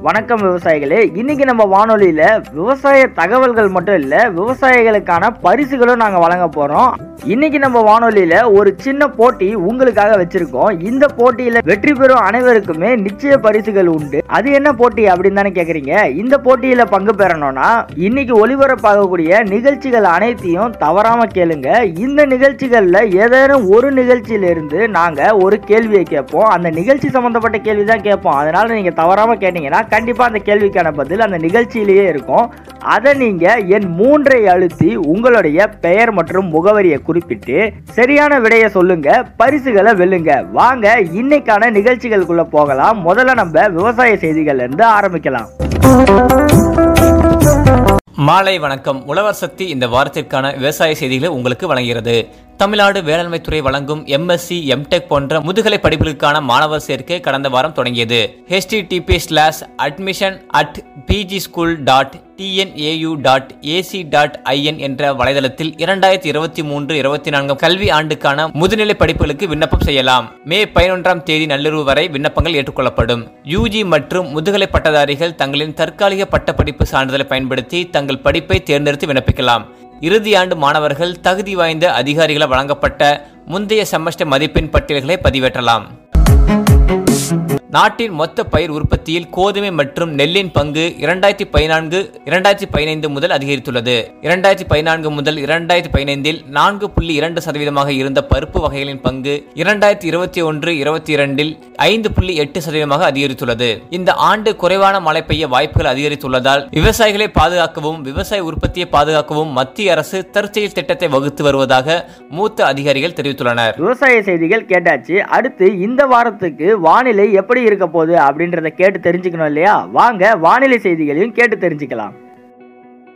வணக்கம் விவசாயிகளே இன்னைக்கு நம்ம வானொலியில விவசாய தகவல்கள் மட்டும் இல்ல விவசாயிகளுக்கான பரிசுகளும் நாங்க வழங்க போறோம் இன்னைக்கு நம்ம வானொலியில ஒரு சின்ன போட்டி உங்களுக்காக வச்சிருக்கோம் இந்த போட்டியில வெற்றி பெறும் அனைவருக்குமே நிச்சய பரிசுகள் உண்டு அது என்ன போட்டி அப்படின்னு தானே கேக்குறீங்க இந்த போட்டியில பங்கு பெறணும்னா இன்னைக்கு ஒளிபரப்பாகக்கூடிய நிகழ்ச்சிகள் அனைத்தையும் தவறாம கேளுங்க இந்த நிகழ்ச்சிகள்ல ஏதேனும் ஒரு நிகழ்ச்சியில இருந்து நாங்க ஒரு கேள்வியை கேட்போம் அந்த நிகழ்ச்சி சம்பந்தப்பட்ட கேள்வி தான் கேட்போம் அதனால நீங்க தவறாம கேட்டீங்கன்னா கண்டிப்பா அந்த கேள்விக்கான பதில் அந்த நிகழ்ச்சியிலேயே இருக்கும் அதை நீங்க என் மூன்றை அழுத்தி உங்களுடைய பெயர் மற்றும் முகவரியை குறிப்பிட்டு சரியான விடையை சொல்லுங்க பரிசுகளை வெல்லுங்க வாங்க இன்னைக்கான நிகழ்ச்சிகளுக்குள்ள போகலாம் முதல்ல நம்ம விவசாய செய்திகள்ல இருந்து ஆரம்பிக்கலாம் மாலை வணக்கம் உழவர் சக்தி இந்த வாரத்திற்கான விவசாய செய்திகளை உங்களுக்கு வழங்குகிறது தமிழ்நாடு வேளாண்மை துறை வழங்கும் எம்எஸ்சி எம்டெக் போன்ற முதுகலை படிப்புகளுக்கான மாணவர் சேர்க்கை கடந்த வாரம் தொடங்கியது http slash admission at PG school dot TNAU dot AC dot IN என்ற வலைதளத்தில் இரண்டாயிரத்தி இருபத்தி மூன்று இருபத்தி நான்கு கல்வி ஆண்டுக்கான முதுநிலை படிப்புகளுக்கு விண்ணப்பம் செய்யலாம் மே பதினொன்றாம் தேதி நள்ளிரவு வரை விண்ணப்பங்கள் ஏற்றுக்கொள்ளப்படும் யூஜி மற்றும் முதுகலை பட்டதாரிகள் தங்களின் தற்காலிக பட்டப்படிப்பு சான்றிதழை பயன்படுத்தி தங்கள் படிப்பை தேர்ந்தெடுத்து விண்ணப்பிக்கலாம் இறுதியாண்டு மாணவர்கள் தகுதி வாய்ந்த அதிகாரிகளை வழங்கப்பட்ட முந்தைய செமஸ்டர் மதிப்பெண் பட்டியல்களை பதிவேற்றலாம் நாட்டின் மொத்த பயிர் உற்பத்தியில் கோதுமை மற்றும் நெல்லின் பங்கு இரண்டாயிரத்தி பதினான்கு இரண்டாயிரத்தி பதினைந்து முதல் அதிகரித்துள்ளது இரண்டாயிரத்தி பதினான்கு முதல் இரண்டாயிரத்தி பதினைந்தில் நான்கு புள்ளி இரண்டு சதவீதமாக இருந்த பருப்பு வகைகளின் பங்கு இரண்டாயிரத்தி இருபத்தி ஒன்று இருபத்தி இரண்டில் ஐந்து புள்ளி எட்டு சதவீதமாக அதிகரித்துள்ளது இந்த ஆண்டு குறைவான மழை பெய்ய வாய்ப்புகள் அதிகரித்துள்ளதால் விவசாயிகளை பாதுகாக்கவும் விவசாய உற்பத்தியை பாதுகாக்கவும் மத்திய அரசு தற்செயல் திட்டத்தை வகுத்து வருவதாக மூத்த அதிகாரிகள் தெரிவித்துள்ளனர் விவசாய செய்திகள் கேட்டாச்சு அடுத்து இந்த வாரத்துக்கு வானிலை எப்படி இருக்க போகுது அப்படின்றத கேட்டு தெரிஞ்சுக்கணும் இல்லையா வாங்க வானிலை செய்திகளையும் கேட்டு தெரிஞ்சுக்கலாம்